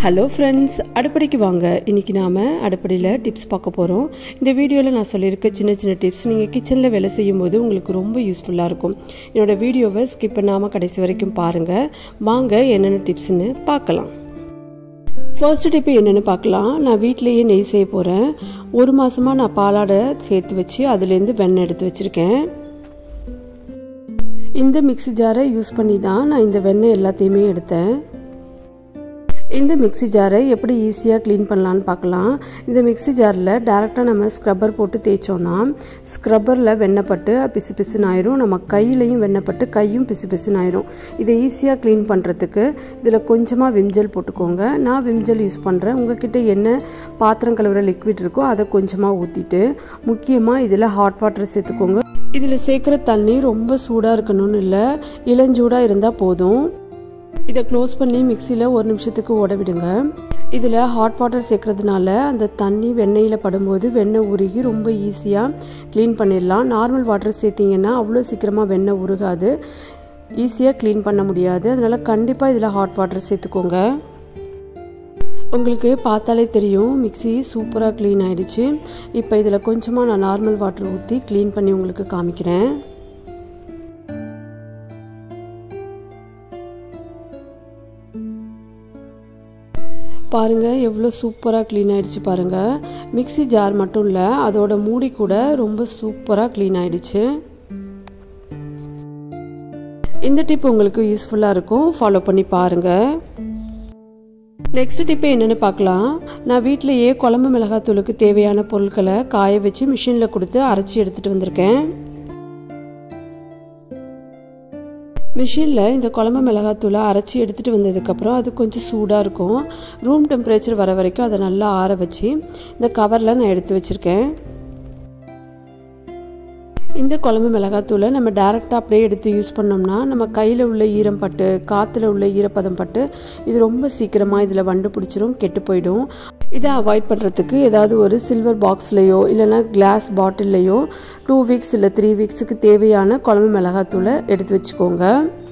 hello friends அடுப்படிக்கு வாங்க இன்றைக்கி நாம் அடுப்படியில் டிப்ஸ் பார்க்க போகிறோம் இந்த வீடியோவில் நான் சொல்லியிருக்க சின்ன சின்ன டிப்ஸ் நீங்கள் கிச்சனில் வேலை செய்யும்போது உங்களுக்கு ரொம்ப யூஸ்ஃபுல்லாக இருக்கும் என்னோடய வீடியோவை ஸ்கிப் பண்ணாமல் கடைசி வரைக்கும் பாருங்கள் வாங்க என்னென்ன டிப்ஸ்னு பார்க்கலாம் ஃபர்ஸ்ட் டிப்பு என்னென்னு பார்க்கலாம் நான் வீட்டிலேயே நெய் செய்ய போகிறேன் ஒரு மாதமாக நான் பாலாடை சேர்த்து வச்சு அதுலேருந்து வெண்ணெய் எடுத்து வச்சுருக்கேன் இந்த மிக்ஸி ஜாரை யூஸ் பண்ணி தான் நான் இந்த வெண்ணெய் எல்லாத்தையுமே எடுத்தேன் இந்த மிக்ஸி ஜாரை எப்படி ஈஸியாக க்ளீன் பண்ணலான்னு பார்க்கலாம் இந்த மிக்ஸி ஜாரில் டேரெக்டாக நம்ம ஸ்க்ரப்பர் போட்டு தேய்ச்சோன்னா ஸ்க்ரப்பரில் வெண்ணப்பட்டு பிசு பிசுன்னு ஆயிரும் நம்ம கையிலையும் வெண்ணப்பட்டு கையும் பிசு பிசுன்னு ஆயிரும் இதை ஈஸியாக க்ளீன் பண்ணுறதுக்கு இதில் கொஞ்சமாக விம்ஜல் போட்டுக்கோங்க நான் விம்ஜல் யூஸ் பண்ணுறேன் உங்ககிட்ட என்ன பாத்திரம் கழுவுற லிக்விட் இருக்கோ அதை கொஞ்சமாக ஊற்றிட்டு முக்கியமாக இதில் ஹாட் வாட்டர் சேர்த்துக்கோங்க இதில் சேர்க்குற தண்ணி ரொம்ப சூடாக இருக்கணும்னு இல்லை இளஞ்சூடாக இருந்தால் போதும் இதை க்ளோஸ் பண்ணி மிக்சியில் ஒரு நிமிஷத்துக்கு ஓட விடுங்க இதில் ஹாட் வாட்டர் சேர்க்கறதுனால அந்த தண்ணி வெண்ணெயில் படும்போது வெண்ணெய் உருகி ரொம்ப ஈஸியாக க்ளீன் பண்ணிடலாம் நார்மல் வாட்டர் சேர்த்திங்கன்னா அவ்வளோ சீக்கிரமாக வெண்ணெய் உருகாது ஈஸியாக க்ளீன் பண்ண முடியாது அதனால் கண்டிப்பாக இதில் ஹாட் வாட்டர் சேர்த்துக்கோங்க உங்களுக்கு பார்த்தாலே தெரியும் மிக்சி சூப்பராக க்ளீன் ஆகிடுச்சு இப்போ இதில் கொஞ்சமாக நான் நார்மல் வாட்டர் ஊற்றி க்ளீன் பண்ணி உங்களுக்கு காமிக்கிறேன் பாருங்கள் எவ்வளோ சூப்பராக க்ளீன் ஆகிடுச்சு பாருங்கள் மிக்சி ஜார் மட்டும் இல்லை அதோட மூடி கூட ரொம்ப சூப்பராக க்ளீன் ஆகிடுச்சு இந்த டிப் உங்களுக்கு யூஸ்ஃபுல்லாக இருக்கும் ஃபாலோ பண்ணி பாருங்கள் நெக்ஸ்ட் டிப்பு என்னென்னு பார்க்கலாம் நான் வீட்டிலையே குழம்பு மிளகாத்தூளுக்கு தேவையான பொருட்களை காய வச்சு மிஷினில் கொடுத்து அரைச்சி எடுத்துகிட்டு வந்திருக்கேன் மிஷினில் இந்த குழம்பு மிளகாத்தூளை அரைச்சி எடுத்துகிட்டு வந்ததுக்கப்புறம் அது கொஞ்சம் சூடாக இருக்கும் ரூம் டெம்பரேச்சர் வர வரைக்கும் அதை நல்லா ஆற வச்சு இந்த கவரில் நான் எடுத்து வச்சுருக்கேன் இந்த குழம்பு மிளகாத்தூளை நம்ம டேரெக்டாக அப்படியே எடுத்து யூஸ் பண்ணோம்னா நம்ம கையில் உள்ள ஈரம் பட்டு காற்றுல உள்ள ஈரப்பதம் பட்டு இது ரொம்ப சீக்கிரமாக இதில் வண்டு பிடிச்சிரும் கெட்டு போயிடும் இதை அவாய்ட் பண்ணுறதுக்கு ஏதாவது ஒரு சில்வர் பாக்ஸ்லேயோ இல்லைனா கிளாஸ் பாட்டில்லையோ டூ வீக்ஸ் இல்லை த்ரீ வீக்ஸுக்கு தேவையான குழம்பு மிளகாத்தூளை எடுத்து வச்சுக்கோங்க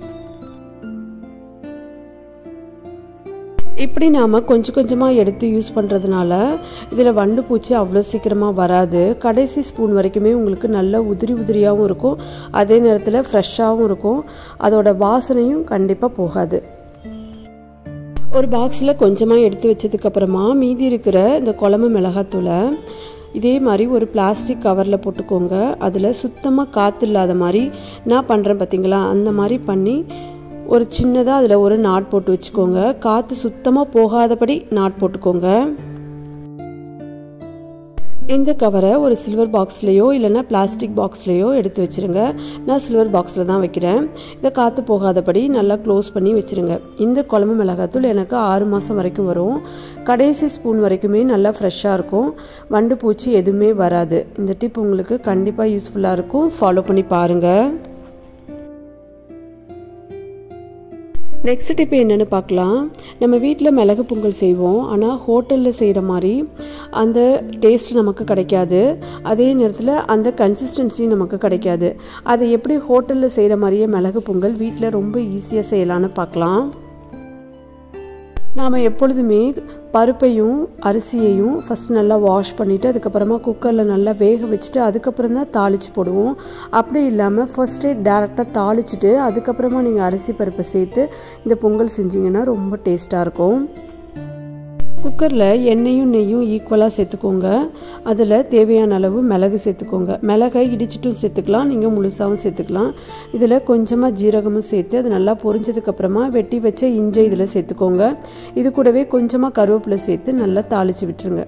இப்படி நாம் கொஞ்சம் கொஞ்சமாக எடுத்து யூஸ் பண்ணுறதுனால இதில் வண்டு பூச்சி அவ்வளோ சீக்கிரமாக வராது கடைசி ஸ்பூன் வரைக்குமே உங்களுக்கு நல்ல உதிரி உதிரியாகவும் இருக்கும் அதே நேரத்தில் ஃப்ரெஷ்ஷாகவும் இருக்கும் அதோட வாசனையும் கண்டிப்பாக போகாது ஒரு பாக்ஸில் கொஞ்சமாக எடுத்து வச்சதுக்கப்புறமா மீதி இருக்கிற இந்த குழம்பு மிளகாத்தூளை இதே மாதிரி ஒரு பிளாஸ்டிக் கவரில் போட்டுக்கோங்க அதில் சுத்தமாக காற்று இல்லாத மாதிரி நான் பண்ணுறேன் பார்த்தீங்களா அந்த மாதிரி பண்ணி ஒரு சின்னதாக அதில் ஒரு நாட் போட்டு வச்சுக்கோங்க காற்று சுத்தமாக போகாதபடி நாட் போட்டுக்கோங்க இந்த கவரை ஒரு சில்வர் பாக்ஸ்லேயோ இல்லைன்னா பிளாஸ்டிக் பாக்ஸ்லேயோ எடுத்து வச்சுருங்க நான் சில்வர் பாக்ஸில் தான் வைக்கிறேன் இதை காற்று போகாதபடி நல்லா க்ளோஸ் பண்ணி வச்சுருங்க இந்த குழம்பு மிளகாத்தூள் எனக்கு ஆறு மாதம் வரைக்கும் வரும் கடைசி ஸ்பூன் வரைக்குமே நல்லா ஃப்ரெஷ்ஷாக இருக்கும் வண்டு பூச்சி எதுவுமே வராது இந்த டிப் உங்களுக்கு கண்டிப்பாக யூஸ்ஃபுல்லாக இருக்கும் ஃபாலோ பண்ணி பாருங்கள் நெக்ஸ்ட் டிப் என்னென்னு பார்க்கலாம் நம்ம வீட்டில் மிளகு பொங்கல் செய்வோம் ஆனால் ஹோட்டலில் செய்கிற மாதிரி அந்த டேஸ்ட் நமக்கு கிடைக்காது அதே நேரத்தில் அந்த கன்சிஸ்டன்சி நமக்கு கிடைக்காது அதை எப்படி ஹோட்டலில் செய்கிற மாதிரியே மிளகு பொங்கல் வீட்டில் ரொம்ப ஈஸியாக செய்யலான்னு பார்க்கலாம் நாம் எப்பொழுதுமே பருப்பையும் அரிசியையும் ஃபஸ்ட் நல்லா வாஷ் பண்ணிவிட்டு அதுக்கப்புறமா குக்கரில் நல்லா வேக வச்சுட்டு அதுக்கப்புறம் தான் தாளித்து போடுவோம் அப்படி இல்லாமல் ஃபஸ்ட்டே டேரெக்டாக தாளிச்சிட்டு அதுக்கப்புறமா நீங்கள் அரிசி பருப்பை சேர்த்து இந்த பொங்கல் செஞ்சிங்கன்னா ரொம்ப டேஸ்ட்டாக இருக்கும் குக்கரில் எண்ணெயும் நெய்யும் ஈக்குவலாக சேர்த்துக்கோங்க அதில் தேவையான அளவு மிளகு சேர்த்துக்கோங்க மிளகை இடிச்சிட்டும் சேர்த்துக்கலாம் நீங்கள் முழுசாகவும் சேர்த்துக்கலாம் இதில் கொஞ்சமாக ஜீரகமும் சேர்த்து அது நல்லா பொரிஞ்சதுக்கப்புறமா வெட்டி வச்ச இஞ்சை இதில் சேர்த்துக்கோங்க இது கூடவே கொஞ்சமாக கருவேப்பிலை சேர்த்து நல்லா தாளித்து விட்டுருங்க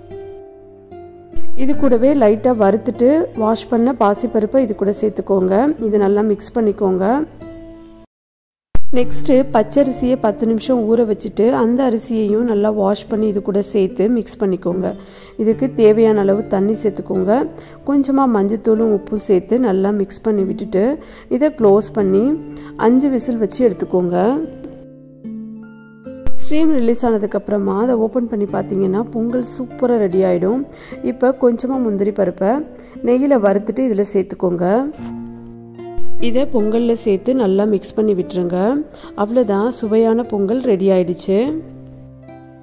இது கூடவே லைட்டாக வறுத்துட்டு வாஷ் பண்ண பாசிப்பருப்பை இது கூட சேர்த்துக்கோங்க இது நல்லா மிக்ஸ் பண்ணிக்கோங்க நெக்ஸ்ட்டு பச்சரிசியை பத்து நிமிஷம் ஊற வச்சுட்டு அந்த அரிசியையும் நல்லா வாஷ் பண்ணி இது கூட சேர்த்து மிக்ஸ் பண்ணிக்கோங்க இதுக்கு தேவையான அளவு தண்ணி சேர்த்துக்கோங்க கொஞ்சமாக மஞ்சத்தூளும் உப்பும் சேர்த்து நல்லா மிக்ஸ் பண்ணி விட்டுட்டு இதை க்ளோஸ் பண்ணி அஞ்சு விசில் வச்சு எடுத்துக்கோங்க ஸ்ட்ரீம் ரிலீஸ் ஆனதுக்கப்புறமா அதை ஓப்பன் பண்ணி பார்த்தீங்கன்னா பொங்கல் சூப்பராக ரெடி ஆகிடும் இப்போ கொஞ்சமாக முந்திரி பருப்பை நெய்யில் வறுத்துட்டு இதில் சேர்த்துக்கோங்க இதை பொங்கலில் சேர்த்து நல்லா மிக்ஸ் பண்ணி விட்டுருங்க அவ்வளோதான் சுவையான பொங்கல் ரெடி ஆயிடுச்சு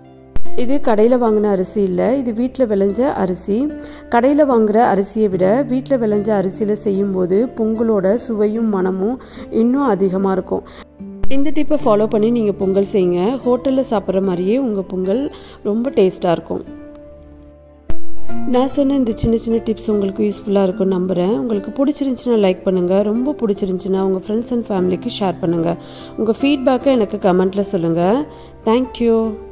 இது கடையில் வாங்கின அரிசி இல்லை இது வீட்டில் விளைஞ்ச அரிசி கடையில் வாங்குகிற அரிசியை விட வீட்டில் விளைஞ்ச அரிசியில் செய்யும்போது பொங்கலோட சுவையும் மனமும் இன்னும் அதிகமாக இருக்கும் இந்த டிப்பை ஃபாலோ பண்ணி நீங்கள் பொங்கல் செய்யுங்க ஹோட்டலில் சாப்பிட்ற மாதிரியே உங்கள் பொங்கல் ரொம்ப டேஸ்ட்டாக இருக்கும் நான் சொன்ன இந்த சின்ன சின்ன டிப்ஸ் உங்களுக்கு யூஸ்ஃபுல்லாக இருக்கும் நம்புகிறேன் உங்களுக்கு பிடிச்சிருந்துச்சின்னா லைக் பண்ணுங்கள் ரொம்ப பிடிச்சிருந்துச்சின்னா உங்கள் ஃப்ரெண்ட்ஸ் அண்ட் ஃபேமிலிக்கு ஷேர் பண்ணுங்கள் உங்கள் ஃபீட்பேக்கை எனக்கு கமெண்ட்டில் சொல்லுங்கள் தேங்க்யூ